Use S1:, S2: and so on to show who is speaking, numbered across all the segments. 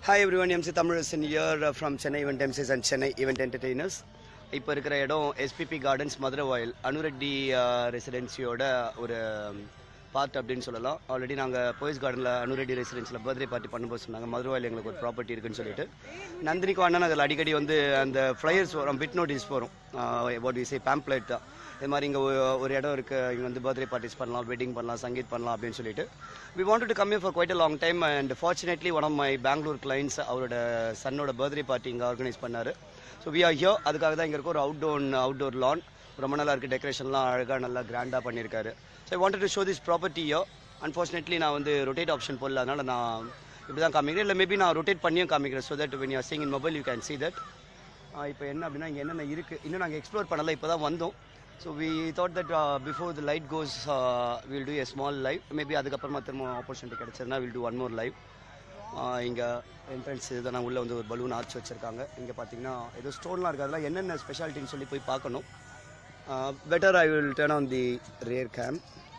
S1: Hi everyone, MC Thamarasan here uh, from Chennai Event MCs and Chennai Event Entertainers. இப்போ இருக்கிற இடம் SPB gardens Madurai வாயில் அனுரெட்டி ரெசிடென்சியோட ஒரு part அப்படின்னு சொல்லலாம் ஆல்ரெடி நாங்கள் போய்ஸ் கார்டனில் அனுரெட்டி ரெசிடென்சியில் பர்த்டே பார்ட்டி பண்ணும்போது சொன்னாங்க மதுரை வாயில் எங்களுக்கு ஒரு ப்ராப்பர்ட்டி இருக்குன்னு சொல்லிட்டு நந்தினிக்கு அண்ணன் அதில் அடிக்கடி வந்து அந்த ஃப்ளையர்ஸ் வரும் பிட் நோட்டீஸ் வரும் வாட் யூ சே பேம்ப்ளெட் தான் இது மாதிரி இங்கே ஒரு இடம் இருக்குது இங்கே வந்து பர்த்டே பார்ட்டிஸ் பண்ணலாம் வெட்டிங் பண்ணலாம் சங்கீத் பண்ணலாம் அப்படின்னு சொல்லிட்டு we wanted to come here for quite a long time and fortunately one of my Bangalore clients அவரோட சன்னோட பர்த்டே பார்ட்டி இங்கே ஆர்கனைஸ் பண்ணார் ஸோ வி ஆர் ஹியர் அதுக்காக தான் இங்கே இருக்க ஒரு அவுட்டோர் அவுட்டோர் லான் ரொம்ப நல்லா இருக்குது டெக்கரேஷன்லாம் அழகாக நல்லா கிராண்டாக பண்ணியிருக்காரு so I wanted to show this property here unfortunately நான் வந்து ரொட்டேட் ஆப்ஷன் போடல அதனால் நான் இப்படி தான் காமிக்கிறேன் இல்லை மேபி நான் ரொட்டேட் பண்ணியும் காமிக்கிறேன் so that when you seeing in mobile you can see that இப்போ என்ன அப்படின்னா இங்கே என்னென்ன இருக்குது இன்னும் நாங்கள் எக்ஸ்ப்ளோர் பண்ணல இப்போ தான் வந்தோம் so we thought that before the light goes will do a small live maybe அதுக்கப்புறமா திரும்ப ஆப்பர்ச்சுனிட்டி கிடச்சதுன்னா will do one more live இங்கே என்ட்ரன்ஸ் இதெல்லாம் உள்ளே வந்து ஒரு பலூன் ஆர்ச் வச்சுருக்காங்க இங்கே பார்த்தீங்கன்னா ஏதோ ஸ்டோன்லாம் இருக்குது அதெல்லாம் என்னென்ன ஸ்பெஷாலிட்டின்னு சொல்லி போய் பார்க்கணும் better I will turn on the rear cam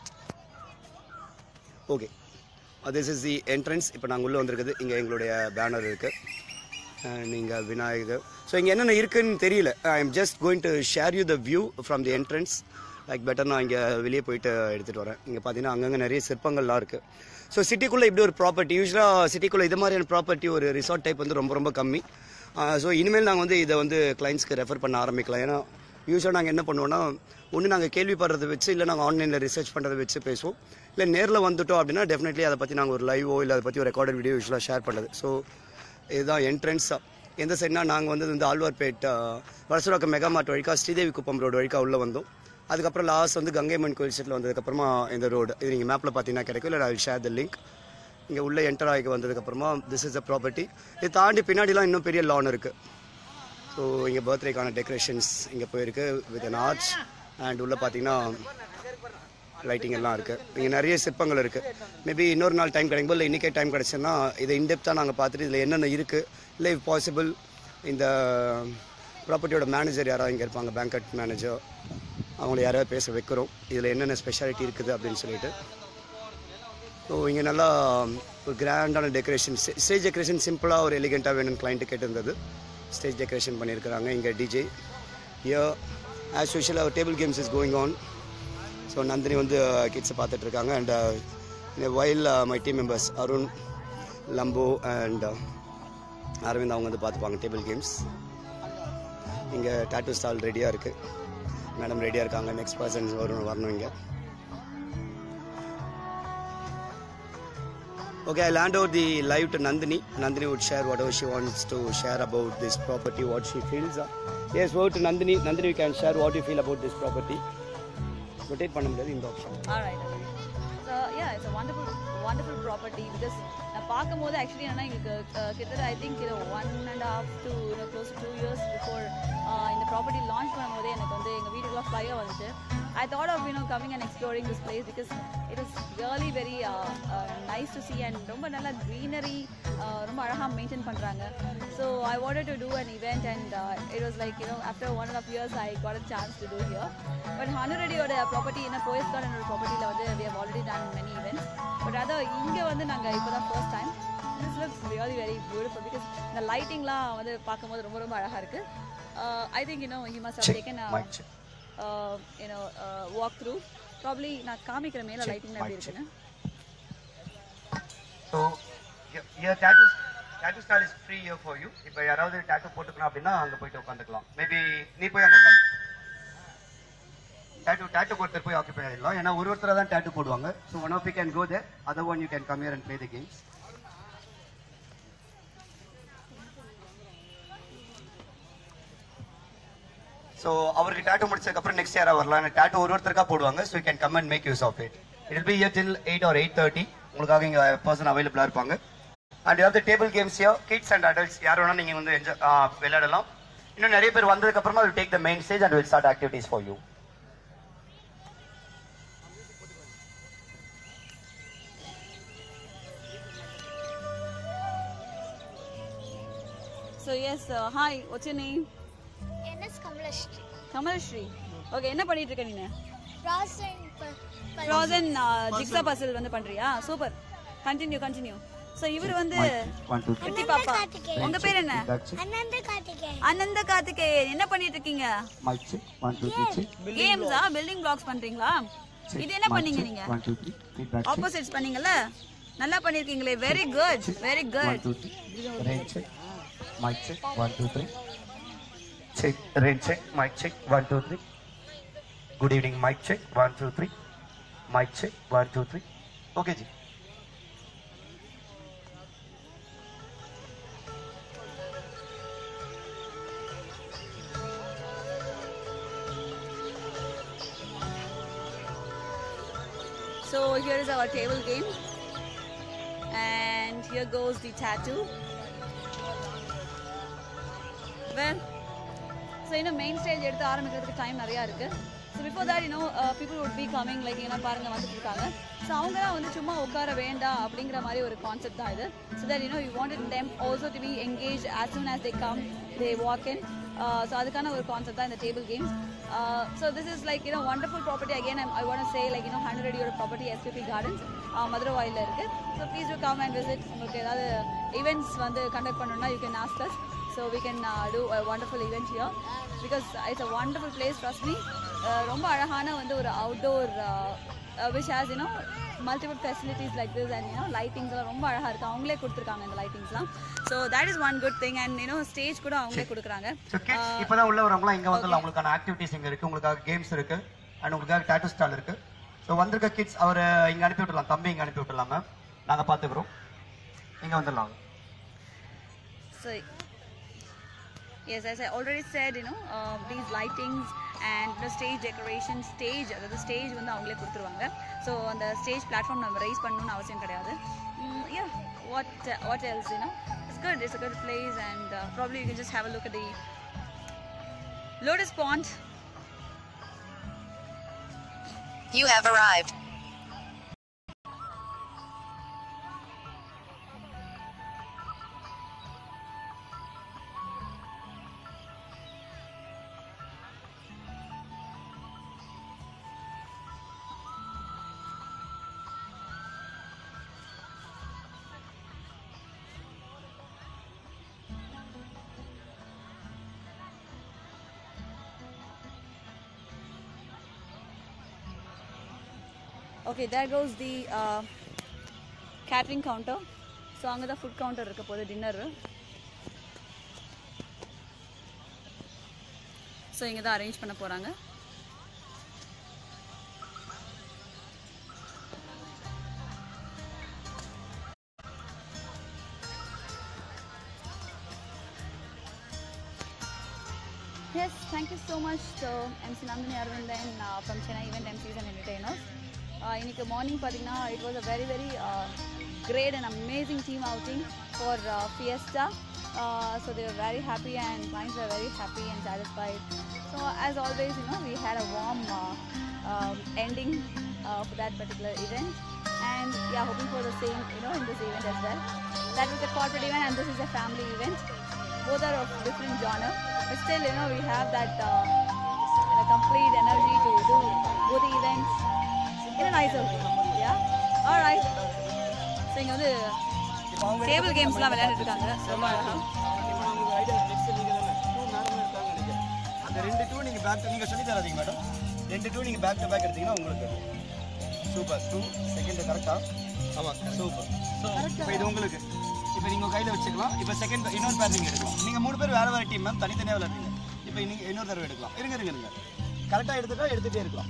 S1: okay this is the entrance இப்போ நாங்கள் உள்ளே வந்திருக்குது இங்கே எங்களுடைய பேனர் இருக்குது நீங்கள் விநாயகர் ஸோ இங்கே என்னென்ன இருக்குன்னு தெரியல I am just going to share you the view from the entrance like better நான் இங்கே வெளியே போயிட்டு எடுத்துகிட்டு வரேன் இங்கே பார்த்தீங்கன்னா அங்கங்கே நிறைய சிற்பங்கள்லாம் இருக்குது ஸோ சிட்டிக்குள்ளே இப்படி ஒரு ப்ராப்பர்ட்டி யூஸ்வலாக சிட்டிக்குள்ளே இது மாதிரியான ப்ராப்பர்ட்டி ஒரு ரிசார்ட் டைப் வந்து ரொம்ப ரொம்ப கம்மி ஸோ இனிமேல் நாங்கள் வந்து இதை வந்து கிளைண்ட்ஸ்க்கு ரெஃபர் பண்ண ஆரம்பிக்கலாம் ஏன்னா யூஸ்வலாக நாங்கள் என்ன பண்ணுவோம்னா ஒன்று நாங்கள் கேள்விப்படுறதை வச்சு இல்லை நாங்கள் ஆன்லைனில் ரிசர்ச் பண்ணுறதை வச்சு பேசுவோம் இல்லை நேரில் வந்துட்டோம் அப்படின்னா டெஃபினெட்லி அதை பற்றி நாங்கள் ஒரு லைவோ இல்லை அதை பற்றி ஒரு ரெக்கார்டட் வீடியோ யூஸ்வலாக ஷேர் பண்ணுறது ஸோ இதுதான் என்ட்ரன்ஸ் எந்த சைட்னா நாங்கள் வந்து இந்த ஆழ்வார்பேட் வரசுராக்க மெகா மார்ட் வழிக்கா ஸ்ரீதேவி குப்பம் ரோடு வழிக்கா உள்ளே வந்தோம் அதுக்கப்புறம் லாஸ்ட் வந்து கங்கைமன் கோயில் செட்டில் வந்ததுக்கப்புறமா இந்த ரோடு இது நீங்கள் மேப்பில் பார்த்தீங்கன்னா கிடைக்கும் இல்லை ஐ ஷேர் த லிங்க் இங்கே உள்ளே என்டர் ஆகி வந்ததுக்கப்புறமா திஸ் இஸ் அ ப்ராப்பர்ட்டி இது தாண்டி பின்னாடிலாம் இன்னும் பெரிய லான் இருக்குது ஸோ இங்கே பர்த்டேக்கான டெக்கரேஷன்ஸ் இங்கே போயிருக்கு வித் அன் ஆர்ச் அண்ட் உள்ளே பார்த்தீங்கன்னா லைட்டிங் எல்லாம் இருக்குது இங்கே நிறைய சிற்பங்கள் இருக்குது மேபி இன்னொரு நாள் டைம் கிடைக்கும் இல்லை இன்றைக்கே டைம் கிடச்சுன்னா இதை இன்டெப்த்தாக நாங்கள் பார்த்துட்டு இதில் என்னென்ன இருக்குது இல்லை இஃப் பாசிபிள் இந்த ப்ராப்பர்ட்டியோட மேனேஜர் யாராவது இங்கே இருப்பாங்க பேங்கட் மேனேஜர் அவங்கள யாராவது பேச வைக்கிறோம் இதில் என்னென்ன ஸ்பெஷாலிட்டி இருக்குது அப்படின்னு சொல்லிட்டு ஸோ இங்கே நல்லா ஒரு கிராண்டான டெக்கரேஷன் ஸ்டேஜ் டெக்கரேஷன் சிம்பிளாக ஒரு எலிகெண்ட்டாக வேணும்னு கிளைண்ட்டு கேட்டிருந்தது ஸ்டேஜ் டெக்கரேஷன் பண்ணியிருக்கிறாங்க இங்கே DJ yo as usual our table games is going on so Nandini வந்து கிட்ஸை பார்த்துட்டு இருக்காங்க and while my team members Arun Lambo and Aravind அவங்க வந்து பார்த்துப்பாங்க டேபிள் கேம்ஸ் இங்கே டாட்டூ ஸ்டால் ரெடியாக இருக்குது மேடம் ரெடியாக இருக்காங்க நெக்ஸ்ட் பர்சன்ஸ் வரும் வரணும் இங்கே Okay, I'll hand over the live to Nandini. Nandini would share whatever she wants to share about this property, what she feels. Yes, over to Nandini. Nandini, you can share what you feel about this property. Rotate பண்ண முடியாது இந்த option
S2: Alright, okay. So yeah, it's a wonderful, wonderful property because நான் பார்க்கும்போது actually என்னன்னா எங்களுக்கு uh, கிட்டத்தட்ட I think இது one and half to close two years before இந்த ப்ராப்பர்ட்டி லான்ச் பண்ணும்போதே எனக்கு வந்து எங்கள் வீட்டுக்குலாம் ஃப்ளையாக வந்துச்சு I thought of you know coming and exploring this place because it is really very nice to see and ரொம்ப நல்லா க்ரீனரி ரொம்ப அழகாக மெயின்டைன் பண்ணுறாங்க so I wanted to do an event and it was like you know after one and half years I got a chance to do here but ஹனுரெடியோட property என்ன போயஸ் கார்டனோட ப்ராப்பர்ட்டியில் வந்து we have already done many events but அதை இங்கே வந்து நாங்கள் இப்போ தான் first time this looks really very beautiful because இந்த லைட்டிங்லாம் வந்து பார்க்கும்போது ரொம்ப ரொம்ப அழகாக இருக்குது I think you know he must have taken you know walk through probably நான் காமிக்கிற மேலே லைட்டிங் எப்படி இருக்குன்னு
S1: so here tattoo tattoo stall is free here for you இப்போ யாராவது டேட்டூ போட்டுக்கணும் அப்படின்னா அங்கே போயிட்டு உட்காந்துக்கலாம் மேபி நீ போய் அங்கே டேட்டூ டேட்டூ ஒருத்தர் போய் ஆக்கிபை ஆகிடலாம் ஏன்னா ஒரு ஒருத்தர் தான் டேட்டூ போடுவாங்க so one of you can go there other one you can come here and play the games so அவருக்கு டேட்டூ முடிச்சதுக்கப்புறம் நெக்ஸ்ட் இயரா வரலாம் டேட்டூ ஒரு ஒருத்தருக்கா போடுவாங்க so you can come and make use of it it will be here till eight or eight thirty உங்களுக்காக இங்கே person அவைலபிளாக இருப்பாங்க and you the table games yo kids and adults யார் வேணால் நீங்கள் வந்து என்ஜாய் விளையாடலாம் இன்னும் நிறைய பேர் வந்ததுக்கப்புறமா will take the main stage and will start activities for you
S2: so yes hi what's your name
S3: NS Kamalashri
S2: Kamalshri okay என்ன பண்ணிட்டு இருக்க நீ
S3: ஃப்ராசன்
S2: ஃப்ரோசன் ஜிக்ஸா பசில் வந்து பண்றியா சூப்பர் கண்டினியூ கண்டினியூ ஸோ இவர் வந்து
S4: One, two, three.
S2: குட்டி பாப்பா
S3: கார்த்திகேயன்.
S2: உங்க பேர் என்ன
S4: Back check.
S3: அனந்த கார்த்திகேயன்
S2: அனந்த கார்த்திகேயன் என்ன பண்ணிட்டு இருக்கீங்க
S4: Mic check. One, two, three, check.
S2: கேம்ஸா பில்டிங் பிளாக்ஸ் பண்றீங்களா
S4: Check.
S2: இது என்ன
S4: Mic
S2: பண்ணீங்க
S4: check.
S2: நீங்க
S4: One, two, three. Feedback check.
S2: Opposites பண்ணீங்கல்ல நல்லா பண்ணிருக்கீங்களே very good very
S4: One,
S2: good
S4: two, three. Rain check. Mic check. One, two, three. Check. Rain check. Mic check. One, two, three. Good evening. Mic check. One, two, three. Mic check. One, two, three. Okay, ji.
S2: So here is our table game. And here goes the tattoo. Well, so இன்னும் main stage எடுத்து ஆரம்பிக்கிறதுக்கு time நிறையா இருக்கு so before that you know people would be coming like you know பாருங்க வந்துட்டு இருக்காங்க so அவங்க தான் வந்து சும்மா உட்கார வேண்டாம் அப்படிங்கிற மாதிரி ஒரு கான்செப்ட் தான் இது so that you know you wanted them also to be engaged as soon as they come they walk in so அதுக்கான ஒரு கான்செப்ட் தான் இந்த table games so this is like you know wonderful property again I want say like you know hundred அடியோட property SPB gardens மதுரை வாயில இருக்கு so please to come and visit உங்களுக்கு ஏதாவது ஈவெண்ட்ஸ் வந்து கண்டக்ட் பண்ணணும்னா you can ask us so we can uh, do a wonderful event here because it's a wonderful place trust me uh, ரொம்ப அழகான வந்து ஒரு outdoor uh, uh, which has you know multiple facilities like this and you know lightings எல்லாம் ரொம்ப அழகா இருக்கு அவங்களே கொடுத்துருக்காங்க இந்த லைட்டிங்ஸ்லாம் so that is one good thing and you know stage கூட அவங்களே கொடுக்குறாங்க
S4: So kids, இப்பதான் உள்ள வரவங்களாம் இங்க வந்துடலாம் உங்களுக்கான ஆக்டிவிட்டிஸ் இங்க இருக்கு உங்களுக்காக கேம்ஸ் இருக்கு அண்ட் உங்களுக்காக டாட்டூ ஸ்டால் இருக்கு ஸோ வந்திருக்க கிட்ஸ் அவர் இங்க அனுப்பி விட்டுலாம் தம்பி இங்க அனுப்பி விட்டுலாம் மேம் நாங்க பாத்துக்கிறோம் இங்க வந்துடலாம்
S2: So, yes, as I already said, you know, uh, these lightings and the stage decoration, stage, அதாவது ஸ்டேஜ் வந்து அவங்களே கொடுத்துருவாங்க ஸோ அந்த ஸ்டேஜ் பிளாட்ஃபார்ம் நம்ம ரைஸ் பண்ணணும்னு அவசியம் கிடையாது yeah what what else you know it's good it's a good place and probably you can just have a look at the lotus pond
S5: You have arrived.
S2: Okay there goes the catering counter so அங்கே தான் food counter இருக்க போகுது dinner so இங்கே தான் arrange பண்ண போகிறாங்க Yes, thank you so much to MC Nandini Arvindan uh, from Chennai Event MCs and Entertainers. Uh, இன்னைக்கு morning பார்த்தீங்கன்னா it was a very very great and amazing team outing for fiesta so there very happy and minds are very happy and satisfied so as always you know we had a warm ending uh, for that particular event and yeah hoping for the same you know in this event as well that was a corporate event and this is a family event both are of different genre but still you know we have that uh, you know, complete energy to do both the events in a nicer way yeah all right so இங்க வந்து table கேம்ஸ்லாம் விளையாண்டுட்டு இருக்காங்க ரொம்ப அழகா
S1: அந்த ரெண்டு two நீங்க பேக் நீங்க சொல்லி தராதீங்க மேடம் ரெண்டு டூ நீங்க பேக் டு பேக் எடுத்தீங்கன்னா உங்களுக்கு சூப்பர் டூ செகண்ட் கரெக்டா ஆமா சூப்பர் இப்போ இது உங்களுக்கு இப்போ நீங்க கையில வச்சுக்கலாம் இப்போ செகண்ட் இன்னொரு பேர் நீங்க எடுக்கலாம் நீங்க மூணு பேர் வேற வேற டீம் மேம் தனித்தனியாக விளையாடுறீங்க இப்போ நீங்க இன்னொரு தடவை எடுக்கலாம் இருங்க இருங்க இருங்க கரெக்டாக எடுத்துட்டா எடுத்துட்டே இருக்கலாம்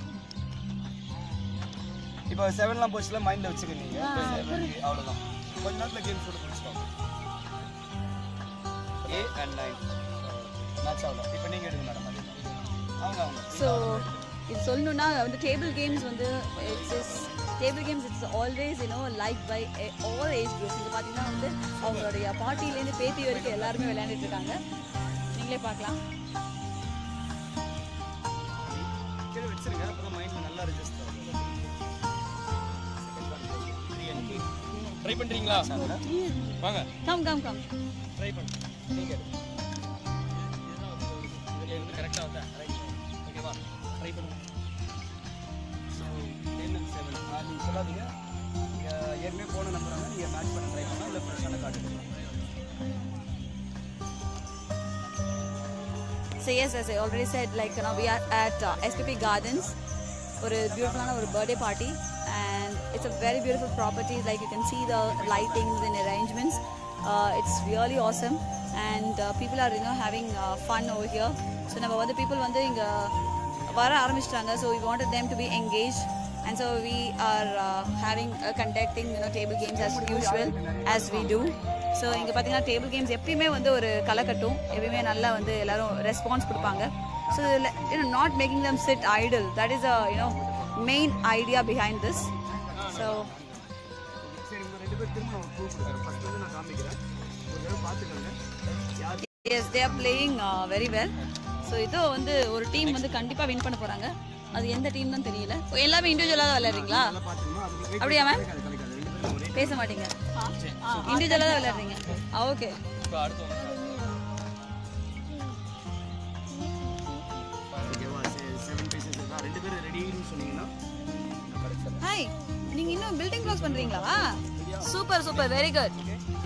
S1: இப்போ செவன்லாம் போச்சுல மைண்ட்ல வச்சுக்க நீங்க அவ்வளவுதான் கொஞ்ச நேரத்துல கேம் போட்டு முடிச்சிட்டோம் ஏ அண்ட் நைன் மேட்ச் ஆகல இப்போ நீங்க எடுங்க மேடம் அது அவங்க அவங்க
S2: ஸோ இது சொல்லணும்னா வந்து டேபிள் கேம்ஸ் வந்து it's is table games it's always you know like by all age groups இது பார்த்தீங்கன்னா வந்து அவங்களுடைய பாட்டிலேருந்து பேத்தி வரைக்கும் எல்லாருமே விளையாண்டுட்டு இருக்காங்க நீங்களே பார்க்கலாம்
S1: கீழே வச்சிருங்க அப்பதான் மைண்ட்ல நல்லா ரெஜிஸ்டர்
S6: ட்ரை பண்றீங்களா வாங்க
S2: கம் கம் கம்
S6: ட்ரை பண்ணு நீங்க இதுல இருந்து கரெக்டா வந்தா ரைட் ஓகேவா ட்ரை பண்ணுங்க
S1: ஸோ டென் அண்ட் செவன் நீங்கள் சொல்லாதீங்க நீங்கள் ஏற்கனவே போன நம்பர் வந்து நீங்கள் மேட்ச் பண்ண ட்ரை பண்ணலாம் இல்லை ஃப்ரெஷ்ஷான கார்டு எடுக்கலாம்
S2: So yes, as I already said, like you know, we are at uh, SPP Gardens for a beautiful ஒரு birthday party, and it's a very beautiful property. Like you can see the lightings and arrangements. Uh, it's really awesome, and uh, people are you know having uh, fun over here. So நம்ம வந்து people வந்து இங்க வர ஆரம்பிச்சிட்டாங்க. So we wanted them to be engaged. And so we are uh, having uh, conducting you know table games as usual as we do. So இங்கே பார்த்தீங்கன்னா table games எப்பயுமே வந்து ஒரு களை கட்டும் எப்பயுமே நல்லா வந்து எல்லாரும் ரெஸ்பான்ஸ் கொடுப்பாங்க so you know not making them sit idle that is a you know main idea behind this so
S1: சரி உங்கள் ரெண்டு பேர் திரும்ப நான் கூப்பிடுறேன் ஃபஸ்ட் வந்து நான் காமிக்கிறேன் ஒரு தடவை பார்த்துக்கோங்க யார்
S2: yes they are playing very well so இதோ வந்து ஒரு டீம் வந்து கண்டிப்பாக வின் பண்ண போகிறாங்க அது எந்த டீம் தான் தெரியல ஓ, எல்லாமே இண்டிவிஜுவலாக தான் விளையாடுறீங்களா
S1: பார்த்துக்கணும் அது
S2: அப்படியா மேம்
S1: கிடைக்காது கிடைக்காது ரெண்டு பேரும் ஒரே
S2: பேச மாட்டீங்க இண்டிவிஜுவலாக தான் விளையாடுறீங்க ஓகே
S6: இப்போ அடுத்து
S1: ஓகேவா செவன் பீசஸ் இருக்கா ரெண்டு பேரும் ரெடின்னு சொன்னீங்கன்னா நான் கரெக்டாக
S2: ஹாய் நீங்க இன்னும் பில்டிங் ப்ளாக்ஸ் பண்றீங்களா சூப்பர் சூப்பர் வெரி குட்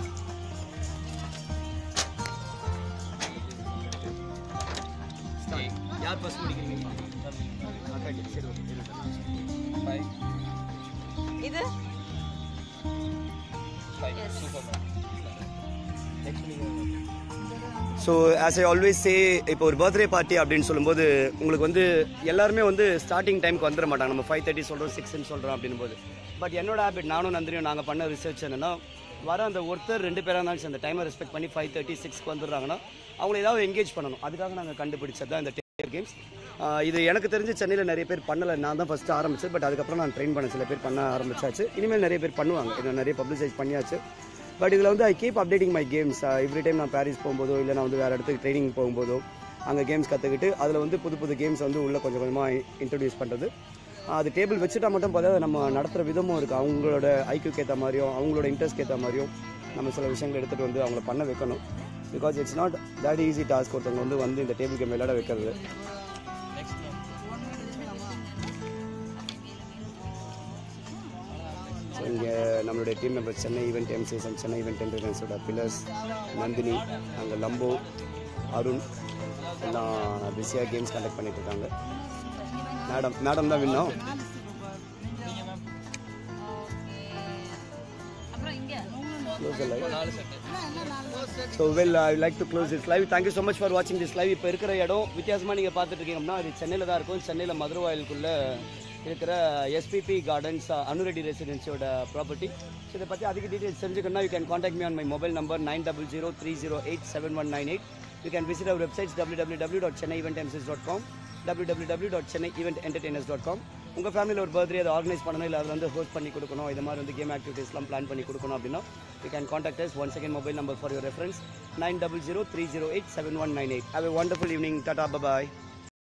S1: யார் ஃபர்ஸ்ட் முடிக்கிறீங்க அக்காட்டி சரி ஓகே
S6: ஃபைவ்
S2: இது
S6: five
S2: Yes.
S6: Super
S1: so as I always say இப்போ ஒரு பர்த்டே பார்ட்டி அப்படின்னு சொல்லும்போது உங்களுக்கு வந்து எல்லாருமே வந்து ஸ்டார்டிங் டைமுக்கு வந்துட மாட்டாங்க நம்ம ஃபைவ் தேர்ட்டி சொல்கிறோம் சிக்ஸ்ன்னு சொல்கிறோம் அப்படின் போது பட் என்னோட ஹேபிட் நானும் நந்தினியும் நாங்கள் பண்ண ரிசர்ச் என்னன்னா வர அந்த ஒருத்தர் ரெண்டு பேராக இருந்தாலும் சரி, அந்த டைமை ரெஸ்பெக்ட் பண்ணி ஃபைவ் தேர்ட்டி சிக்ஸ்க்கு வந்துடுறாங்கன்னா அவங்கள ஏதாவது எங்கேஜ் பண்ணணும் அதுக்காக நாங்கள் கண்டுபிடிச்சது தான் இந்த டேபிள் கேம்ஸ் இது எனக்கு தெரிஞ்சு சென்னையில் நிறைய பேர் பண்ணலை நான் தான் ஃபஸ்ட்டு ஆரம்பிச்சது பட் அதுக்கப்புறம் நான் ட்ரெயின் பண்ண சில பேர் பண்ண ஆரம்பிச்சாச்சு இனிமேல் நிறைய பேர் பண்ணுவாங்க இதை நிறைய பப்ளிசைஸ் பண்ணியாச்சு பட் இதில் வந்து I keep updating my games every time நான் பாரிஸ் போகும்போதோ இல்லை நான் வந்து வேறு இடத்துக்கு ட்ரைனிங் போகும்போதோ அங்கே கேம்ஸ் கற்றுக்கிட்டு அதில் வந்து புது புது கேம்ஸ் வந்து உள்ளே கொஞ்சம் கொஞ்சமாக இன்ட்ரடியூஸ் பண்ணுறது அது டேபிள் வச்சுட்டா மட்டும் பார்த்தா நம்ம நடத்துகிற விதமும் இருக்குது அவங்களோட ஐக்கியூக்கு ஏற்ற மாதிரியும் அவங்களோட இன்ட்ரெஸ்ட் ஏற்ற மாதிரியும் நம்ம சில விஷயங்கள் எடுத்துகிட்டு வந்து அவங்கள பண்ண வைக்கணும் because it's not that easy task ஒருத்தவங்க வந்து வந்து இந்த டேபிள் கேம் விளையாட வைக்கிறது ஸோ இங்கே நம்மளுடைய team member Chennai event MCs and Chennai event என்டர்டெயின்ஸோட பில்லர்ஸ் நந்தினி அங்கே லம்போ அருண் எல்லாம் பிஸியாக கேம்ஸ் கண்டக்ட் பண்ணிட்டு இருக்காங்க மேடம் மேடம் தான் வின்னோம்
S2: அப்புறம் இங்க
S6: நாலு set
S1: so well I like to close this live thank you so much for வாட்சிங் திஸ் லைவ் இப்போ இருக்கிற இடம் வித்தியாசமாக நீங்கள் பார்த்துட்டு இருக்கீங்க அப்படின்னா அது சென்னையில் தான் இருக்கும் சென்னையில் மதுரவாயிலுக்குள்ளே இருக்கிற எஸ்பிபி கார்டன்ஸ் அனுரெட்டி ரெசிடென்சியோட ப்ராப்பர்ட்டி ஸோ இதை பற்றி அதிக டீட்டெயில்ஸ் தெரிஞ்சுக்கணும்னா you can contact me on my mobile number nine double zero three zero eight seven one nine eight you can visit our websites W W W dot Chennai event MCs dot com W W W dot Chennai event entertainers dot com உங்கள் ஃபேமிலியில் ஒரு birthday அதை organise பண்ணணும் இல்லை அதை வந்து host பண்ணி கொடுக்கணும் இது மாதிரி வந்து கேம் ஆக்டிவிட்டீஸ்லாம் பிளான் பண்ணி கொடுக்கணும் அப்படின்னா you can contact us one second mobile number for your reference nine double zero three zero eight seven one nine eight have a wonderful evening tata bye bye